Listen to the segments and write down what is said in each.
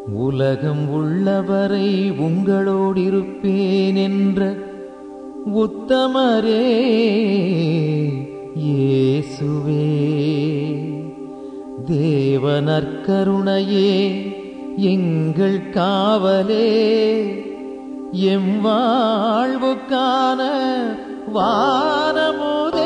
உலகம் உள்ளவரை உங்களோடிருப்பேன் என்ற உத்தமரே இயேசுவே தேவனற்கருணையே எங்கள் காவலே எம் வாழ்வுக்கான வானமுதே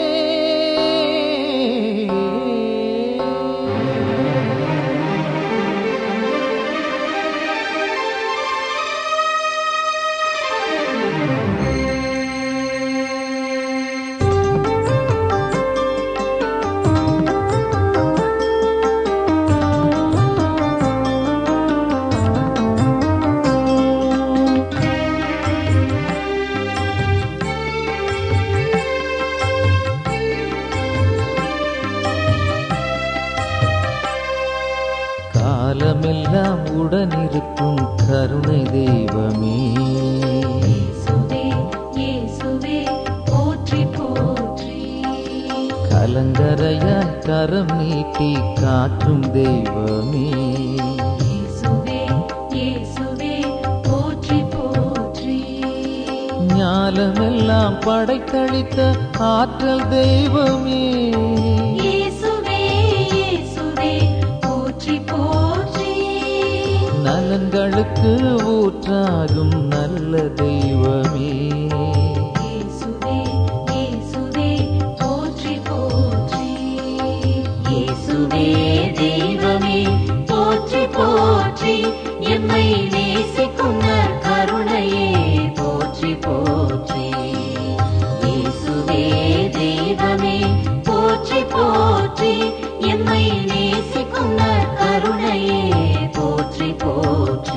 காலமெல்லாம் உடனிருக்கும் கருணை தெய்வமே இயேசுவே இயேசுவே போற்றி போற்றி கலங்கரையாய் கரம் நீட்டி காற்றும் தெய்வமே இயேசுவே இயேசுவே போற்றி போற்றி ஞாலமெல்லாம் படைத்தளித்த ஆற்றல் தெய்வமே இயேசுவே இயேசுவே போற்றி போற்றி நலன்களுக்கு ஊற்றாகும் நல்ல தெய்வமே இயேசுவே இயேசுவே போற்றி போற்றி இயேசுவே தெய்வமே போற்றி போற்றி எம்மை நேசிக்கும் கருணையே போற்றி போற்றி இயேசுவே தெய்வமே போற்றி போற்றி எம்மை நேசிக்கும் கருணையே போற்றி போற்றி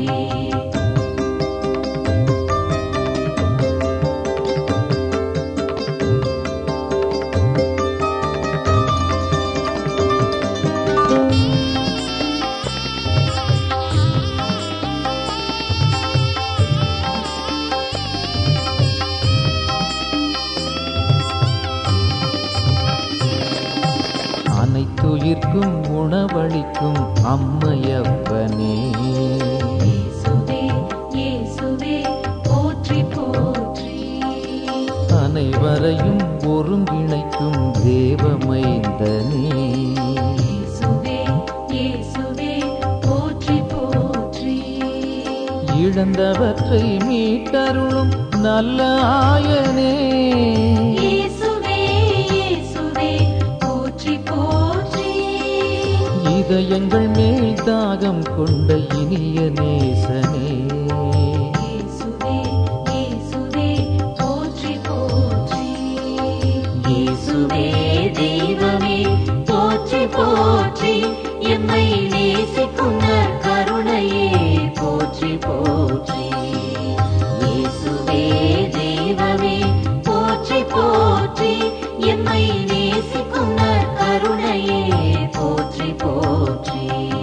அனைத்துயிர்க்கும் உணவளிக்கும் அம்மையப்பனே இயேசுவே இயேசுவே போற்றி போற்றி அனைவரையும் ஒருங்கிணைக்கும் தேவமைந்தனே இயேசுவே இயேசுவே போற்றி போற்றி இழந்தவற்றை மீட்டருளும் நல்ல ஆயனே இயேசுவே இயேசுவே போற்றி போற்றி இதயங்கள் மேல் தாகம் கொண்ட இனிய நேசனே இயேசுவே இயேசுவே போற்றி போற்றி இயேசுவே தெய்வமே போற்றி போற்றி எம்மை நேசிக்கும் கருணையே போற்றி போற்றி இயேசுவே தெய்வமே போற்றி போற்றி எம்மை நேசிக்கும் கருணையே போற்றி போற்றி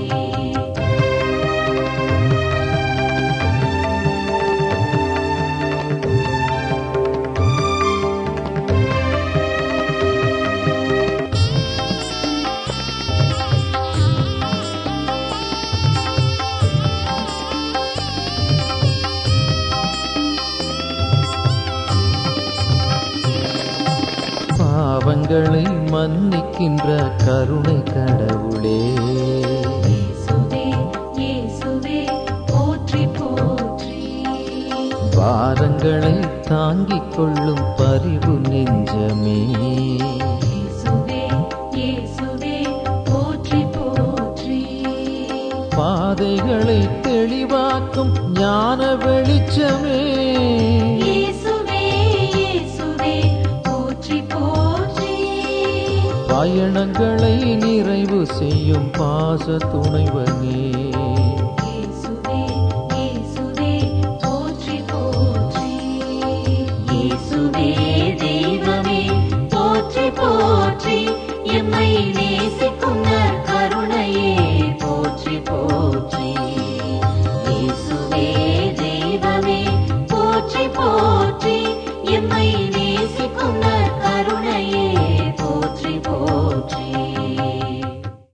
பாவங்களை மன்னிக்கின்ற கருணை கடவுளே இயேசுவே இயேசுவே போற்றி போற்றி பாரங்களை தாங்கிக் கொள்ளும் பரிவு நெஞ்சமே இயேசுவே இயேசுவே போற்றி போற்றி பாதைகளை தெளிவாக்கும் ஞான வெளிச்சமே இயேசுவே இயேசுவே போற்றி போற்றி பயணங்களை நிறைவு செய்யும் பாச துணைவனே இயேசுவே இயேசுவே போற்றி போற்றி இயேசுவே தெய்வமே போற்றி போற்றி எம்மை நேசிக்கும்